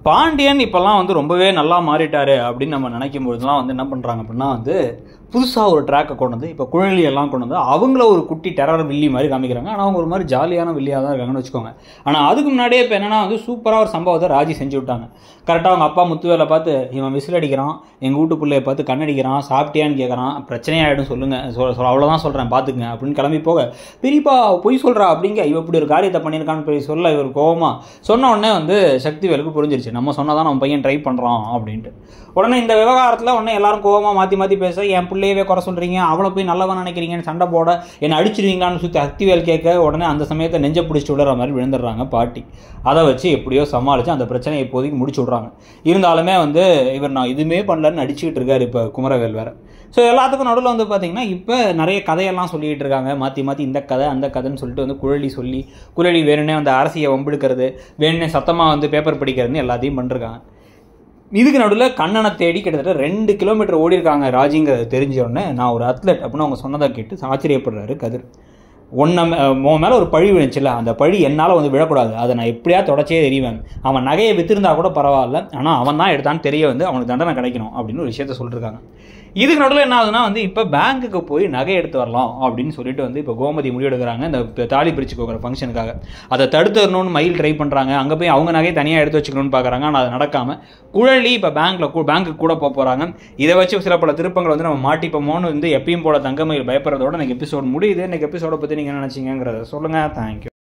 பாண்டியன் இப்போல்லாம் வந்து ரொம்பவே நல்லா மாறிட்டாரு அப்படின்னு நம்ம நினைக்கும் பொழுதுலாம் வந்து என்ன பண்ணுறாங்க அப்படின்னா வந்து புதுசாக ஒரு ட்ராக்கை கொண்டு வந்து இப்போ குழலி எல்லாம் கொண்டு வந்து அவங்கள ஒரு குட்டி டெரர் வில்லி மாதிரி காமிக்கிறாங்க ஆனால் அவங்க ஒரு மாதிரி ஜாலியான வில்லியாக தான் இருக்காங்கன்னு வச்சுக்கோங்க ஆனால் அதுக்கு முன்னாடியே இப்போ என்னன்னா வந்து சூப்பராக ஒரு சம்பவத்தை ராஜி செஞ்சு விட்டாங்க கரெக்டாக அவங்க அப்பா முத்துவேலை பார்த்து இவன் விசில் அடிக்கிறான் எங்கள் வீட்டு பிள்ளைய பார்த்து கண்ணடிக்கிறான் சாப்பிட்டியான்னு கேட்குறான் பிரச்சனையாயிடும் சொல்லுங்கள் சொல் சொல் அவ்வளோதான் சொல்கிறேன் பார்த்துக்குங்க அப்படின்னு கிளம்பி போக பெரியப்பா பொய் சொல்கிறா அப்படிங்க இவ இப்படி ஒரு காரியத்தை பண்ணியிருக்கான்னு போய் சொல்ல இவர் கோவமா சொன்ன உடனே வந்து சக்திவேலுக்கு புரிஞ்சிருச்சு நம்ம சொன்னால் தான் நம்ம பையன் ட்ரை பண்ணுறான் அப்படின்ட்டு உடனே இந்த விவகாரத்தில் உடனே எல்லாரும் கோவமா மாற்றி மாற்றி பேச என் பிள்ளையவே குறை சொல்கிறீங்க அவளை போய் நல்லவன் நினைக்கிறீங்கன்னு சண்டை போட என்னை அடிச்சிருவீங்களான்னு சுற்றி சக்திவேல் கேட்க உடனே அந்த சமயத்தை நெஞ்ச பிடிச்சி விடுற மாதிரி விழுந்துடுறாங்க பாட்டி அதை வச்சு எப்படியோ சமாளித்து அந்த பிரச்சனையை இப்போதைக்கு முடிச்சு விட்றாங்க இருந்தாலுமே வந்து இவர் நான் இதுவுமே பண்ணலன்னு நடிச்சுக்கிட்டு இருக்காரு இப்போ குமரவேல் வேற ஸோ எல்லாத்துக்கும் நடுவில் வந்து பார்த்தீங்கன்னா இப்போ நிறைய கதையெல்லாம் சொல்லிக்கிட்டு இருக்காங்க மாற்றி மாற்றி இந்த கதை அந்த கதைன்னு சொல்லிட்டு வந்து குழலி சொல்லி குழலி வேணும்னே அந்த அரசியை வம்பெடுக்கிறது வேணும்னே சத்தமாக வந்து பேப்பர் படிக்கிறதுன்னு எல்லாத்தையும் பண்ணிருக்காங்க இதுக்கு நடுவில் கண்ணனை தேடி கிட்டத்தட்ட ரெண்டு கிலோமீட்டர் ஓடி இருக்காங்க ராஜிங்கிறது தெரிஞ்ச உடனே நான் ஒரு அத்லெட் அப்படின்னு அவங்க சொன்னதை கேட்டு ஆச்சரியப்படுறாரு கதிர் ஒன்றை உன் மேலே ஒரு பழி விழுந்துச்சுல அந்த பழி என்னால் வந்து விழக்கூடாது அதை நான் எப்படியா தொடச்சே தெரிவேன் அவன் நகையை வித்திருந்தா கூட பரவாயில்ல ஆனால் அவன் தான் எடுத்தான்னு தெரிய வந்து அவனுக்கு தண்டனை கிடைக்கணும் அப்படின்னு ஒரு விஷயத்த சொல்லியிருக்காங்க இதுக்கு நடுவில் என்ன ஆகுதுன்னா வந்து இப்போ பேங்க்குக்கு போய் நகை எடுத்து வரலாம் அப்படின்னு சொல்லிட்டு வந்து இப்போ கோமதி முடிவெடுக்கிறாங்க இந்த தாலி பிரிச்சு போகிற ஃபங்க்ஷனுக்காக அதை தடுத்துடணும்னு மயில் ட்ரை பண்ணுறாங்க அங்கே போய் அவங்க நகையை தனியாக எடுத்து வச்சுக்கணும்னு பார்க்குறாங்க ஆனால் அது நடக்காமல் குழலி இப்போ பேங்க்கில் பேங்க்குக்கு கூட போக போகிறாங்க இதை வச்சு சில பல திருப்பங்கள் வந்து நம்ம மாட்டிப்போமோன்னு வந்து எப்பயும் போல தங்கமயில் பயப்படுறதோட எனக்கு எபிசோட் முடியுது எனக்கு எபிசோட பற்றி நீங்கள் என்ன நினச்சிங்கிறத சொல்லுங்கள் தேங்க்யூ